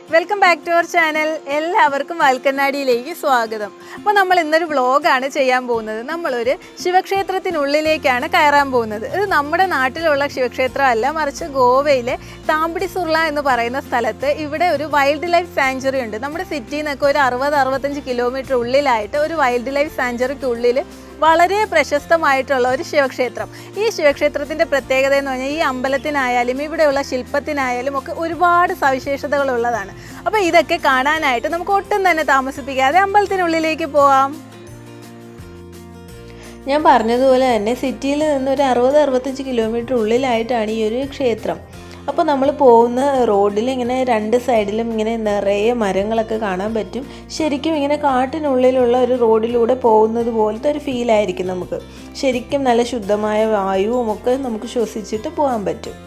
welcome back to our channel എല്ലാവർക്കും വാൽക്കണ്ണാടിയിലേക്ക് സ്വാഗതം അപ്പോൾ നമ്മൾ ഇന്നൊരു വ്ളോഗാണ് ചെയ്യാൻ പോകുന്നത് നമ്മളൊരു ശിവക്ഷേത്രത്തിനുള്ളിലേക്കാണ് കയറാൻ പോകുന്നത് ഇത് നമ്മുടെ നാട്ടിലുള്ള ശിവക്ഷേത്രമല്ല മറിച്ച് ഗോവയിലെ താമ്പിടി സുർള എന്ന് പറയുന്ന സ്ഥലത്ത് ഇവിടെ ഒരു വൈൽഡ് ലൈഫ് സാഞ്ചുറി ഉണ്ട് നമ്മുടെ സിറ്റിയിൽ നിന്നൊക്കെ ഒരു അറുപത് അറുപത്തഞ്ച് കിലോമീറ്റർ ഉള്ളിലായിട്ട് ഒരു വൈൽഡ് ലൈഫ് സാഞ്ചുറിക്കുള്ളിൽ വളരെ പ്രശസ്തമായിട്ടുള്ള ഒരു ശിവക്ഷേത്രം ഈ ശിവക്ഷേത്രത്തിൻ്റെ പ്രത്യേകത എന്ന് പറഞ്ഞാൽ ഈ അമ്പലത്തിനായാലും ഇവിടെയുള്ള ശില്പത്തിനായാലും ഒക്കെ ഒരുപാട് സവിശേഷതകളുള്ളതാണ് അപ്പോൾ ഇതൊക്കെ കാണാനായിട്ട് നമുക്ക് ഒട്ടും തന്നെ താമസിപ്പിക്കാതെ അമ്പലത്തിനുള്ളിലേക്ക് പോവാം ഞാൻ പറഞ്ഞതുപോലെ തന്നെ സിറ്റിയിൽ നിന്ന് ഒരു അറുപത് അറുപത്തഞ്ച് കിലോമീറ്റർ ഉള്ളിലായിട്ടാണ് ഈ ഒരു ക്ഷേത്രം അപ്പോൾ നമ്മൾ പോകുന്ന റോഡിൽ ഇങ്ങനെ രണ്ട് സൈഡിലും ഇങ്ങനെ നിറയെ മരങ്ങളൊക്കെ കാണാൻ പറ്റും ശരിക്കും ഇങ്ങനെ കാട്ടിനുള്ളിലുള്ള ഒരു റോഡിലൂടെ പോകുന്നത് പോലത്തെ ഒരു ഫീലായിരിക്കും നമുക്ക് ശരിക്കും നല്ല ശുദ്ധമായ വായുവും ഒക്കെ നമുക്ക് ശ്വസിച്ചിട്ട് പോകാൻ പറ്റും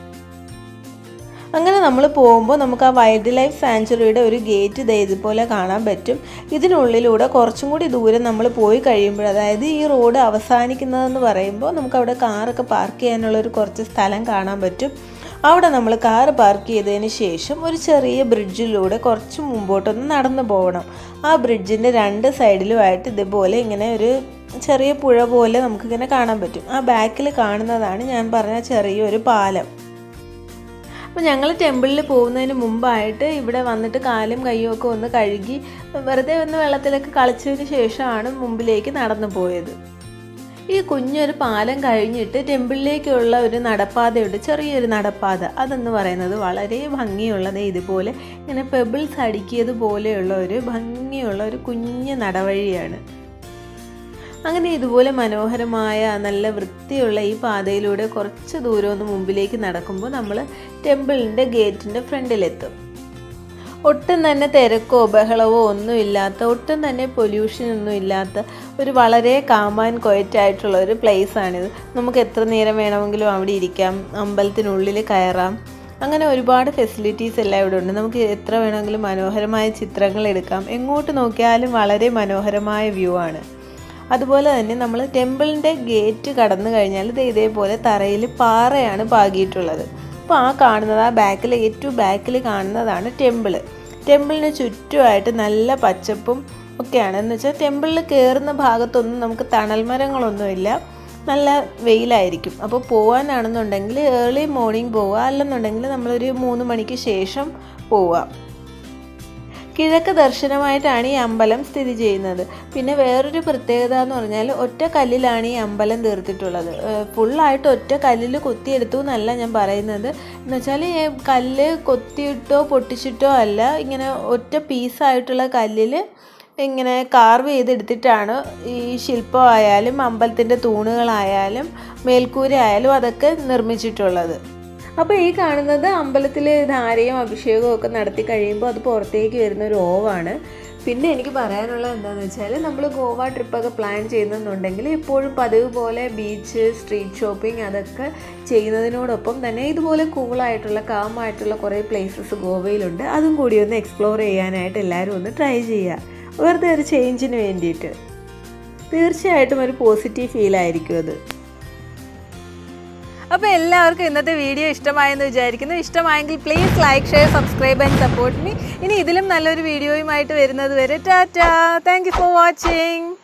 അങ്ങനെ നമ്മൾ പോകുമ്പോൾ നമുക്ക് ആ വൈൽഡ് ലൈഫ് സാഞ്ചുറിയുടെ ഒരു ഗേറ്റ് ഇതേ ഇതുപോലെ കാണാൻ പറ്റും ഇതിനുള്ളിലൂടെ കുറച്ചും കൂടി ദൂരം നമ്മൾ പോയി കഴിയുമ്പോൾ അതായത് ഈ റോഡ് അവസാനിക്കുന്നതെന്ന് പറയുമ്പോൾ നമുക്ക് അവിടെ കാറൊക്കെ പാർക്ക് ചെയ്യാനുള്ള ഒരു കുറച്ച് സ്ഥലം കാണാൻ പറ്റും അവിടെ നമ്മൾ കാർ പാർക്ക് ചെയ്തതിന് ശേഷം ഒരു ചെറിയ ബ്രിഡ്ജിലൂടെ കുറച്ച് മുമ്പോട്ടൊന്ന് നടന്നു പോകണം ആ ബ്രിഡ്ജിൻ്റെ രണ്ട് സൈഡിലുമായിട്ട് ഇതുപോലെ ഇങ്ങനെ ഒരു ചെറിയ പുഴ പോലെ നമുക്കിങ്ങനെ കാണാൻ പറ്റും ആ ബാക്കിൽ കാണുന്നതാണ് ഞാൻ പറഞ്ഞ ചെറിയൊരു പാലം അപ്പോൾ ഞങ്ങൾ ടെമ്പിളിൽ പോകുന്നതിന് മുമ്പായിട്ട് ഇവിടെ വന്നിട്ട് കാലും കയ്യും ഒക്കെ ഒന്ന് കഴുകി വെറുതെ ഒന്ന് വെള്ളത്തിലൊക്കെ കളിച്ചതിന് ശേഷമാണ് മുമ്പിലേക്ക് നടന്നു പോയത് ഈ കുഞ്ഞൊരു പാലം കഴിഞ്ഞിട്ട് ടെമ്പിളിലേക്കുള്ള ഒരു നടപ്പാതയുണ്ട് ചെറിയൊരു നടപ്പാത അതെന്ന് പറയുന്നത് വളരെ ഭംഗിയുള്ളത് ഇതുപോലെ ഇങ്ങനെ പെബിൾസ് അടുക്കിയതുപോലെയുള്ള ഒരു ഭംഗിയുള്ള ഒരു കുഞ്ഞ് നടവഴിയാണ് അങ്ങനെ ഇതുപോലെ മനോഹരമായ നല്ല വൃത്തിയുള്ള ഈ പാതയിലൂടെ കുറച്ച് ദൂരം ഒന്ന് മുമ്പിലേക്ക് നടക്കുമ്പോൾ നമ്മൾ ടെമ്പിളിൻ്റെ ഗേറ്റിൻ്റെ ഫ്രണ്ടിലെത്തും ഒട്ടും തന്നെ തിരക്കോ ബഹളവോ ഒന്നുമില്ലാത്ത ഒട്ടും തന്നെ പൊല്യൂഷൻ ഒന്നും ഇല്ലാത്ത ഒരു വളരെ കാമാൻ കൊയറ്റായിട്ടുള്ള ഒരു പ്ലേസാണിത് നമുക്ക് എത്ര നേരം വേണമെങ്കിലും അവിടെ ഇരിക്കാം അമ്പലത്തിനുള്ളിൽ കയറാം അങ്ങനെ ഒരുപാട് ഫെസിലിറ്റീസ് എല്ലാം ഇവിടെ ഉണ്ട് നമുക്ക് എത്ര വേണമെങ്കിലും മനോഹരമായ ചിത്രങ്ങൾ എടുക്കാം എങ്ങോട്ട് നോക്കിയാലും വളരെ മനോഹരമായ വ്യൂ ആണ് അതുപോലെ തന്നെ നമ്മൾ ടെമ്പിളിൻ്റെ ഗേറ്റ് കടന്നു കഴിഞ്ഞാൽ ഇത് ഇതേപോലെ തറയിൽ പാറയാണ് പാകിയിട്ടുള്ളത് അപ്പോൾ ആ കാണുന്നത് ആ ബാക്കിൽ ഏറ്റവും ബാക്കിൽ കാണുന്നതാണ് ടെമ്പിള് ടെമ്പിളിന് ചുറ്റുമായിട്ട് നല്ല പച്ചപ്പും ഒക്കെയാണ് എന്ന് വെച്ചാൽ ടെമ്പിളിൽ കയറുന്ന ഭാഗത്തൊന്നും നമുക്ക് തണൽ മരങ്ങളൊന്നുമില്ല നല്ല വെയിലായിരിക്കും അപ്പോൾ പോകാനാണെന്നുണ്ടെങ്കിൽ ഏർലി മോർണിംഗ് പോവുക അല്ലെന്നുണ്ടെങ്കിൽ നമ്മളൊരു മൂന്ന് മണിക്ക് ശേഷം പോവുക കിഴക്ക് ദർശനമായിട്ടാണ് ഈ അമ്പലം സ്ഥിതി ചെയ്യുന്നത് പിന്നെ വേറൊരു പ്രത്യേകത എന്ന് പറഞ്ഞാൽ ഒറ്റ കല്ലിലാണ് ഈ അമ്പലം തീർത്തിട്ടുള്ളത് ഫുള്ളായിട്ട് ഒറ്റ കല്ലിൽ കൊത്തിയെടുത്തു എന്നല്ല ഞാൻ പറയുന്നത് എന്ന് വെച്ചാൽ ഈ കല്ല് കൊത്തിയിട്ടോ പൊട്ടിച്ചിട്ടോ അല്ല ഇങ്ങനെ ഒറ്റ പീസായിട്ടുള്ള കല്ലിൽ ഇങ്ങനെ കാർവ് ചെയ്തെടുത്തിട്ടാണ് ഈ ശില്പമായാലും അമ്പലത്തിൻ്റെ തൂണുകളായാലും മേൽക്കൂര ആയാലും അതൊക്കെ നിർമ്മിച്ചിട്ടുള്ളത് അപ്പോൾ ഈ കാണുന്നത് അമ്പലത്തിൽ ധാരയും അഭിഷേകവും ഒക്കെ നടത്തി കഴിയുമ്പോൾ അത് പുറത്തേക്ക് വരുന്ന ഒരു ഓവാണ് പിന്നെ എനിക്ക് പറയാനുള്ളത് എന്താണെന്ന് വെച്ചാൽ നമ്മൾ ഗോവ ട്രിപ്പൊക്കെ പ്ലാൻ ചെയ്യുന്നുണ്ടെങ്കിൽ എപ്പോഴും പതിവ് പോലെ ബീച്ച് സ്ട്രീറ്റ് ഷോപ്പിംഗ് അതൊക്കെ ചെയ്യുന്നതിനോടൊപ്പം തന്നെ ഇതുപോലെ കൂളായിട്ടുള്ള കാമായിട്ടുള്ള കുറേ പ്ലേസസ് ഗോവയിലുണ്ട് അതും കൂടി ഒന്ന് എക്സ്പ്ലോർ ചെയ്യാനായിട്ട് എല്ലാവരും ഒന്ന് ട്രൈ ചെയ്യുക വെറുതെ ഒരു ചേഞ്ചിന് വേണ്ടിയിട്ട് തീർച്ചയായിട്ടും ഒരു പോസിറ്റീവ് ഫീലായിരിക്കും അത് അപ്പോൾ എല്ലാവർക്കും ഇന്നത്തെ വീഡിയോ ഇഷ്ടമായെന്ന് വിചാരിക്കുന്നു ഇഷ്ടമായെങ്കിൽ please like share subscribe and support me ഇനി ഇതിലും നല്ലൊരു വീഡിയോയുമായിട്ട് വരുന്നത് വരെ ടാറ്റാ താങ്ക് യു ഫോർ വാച്ചിങ്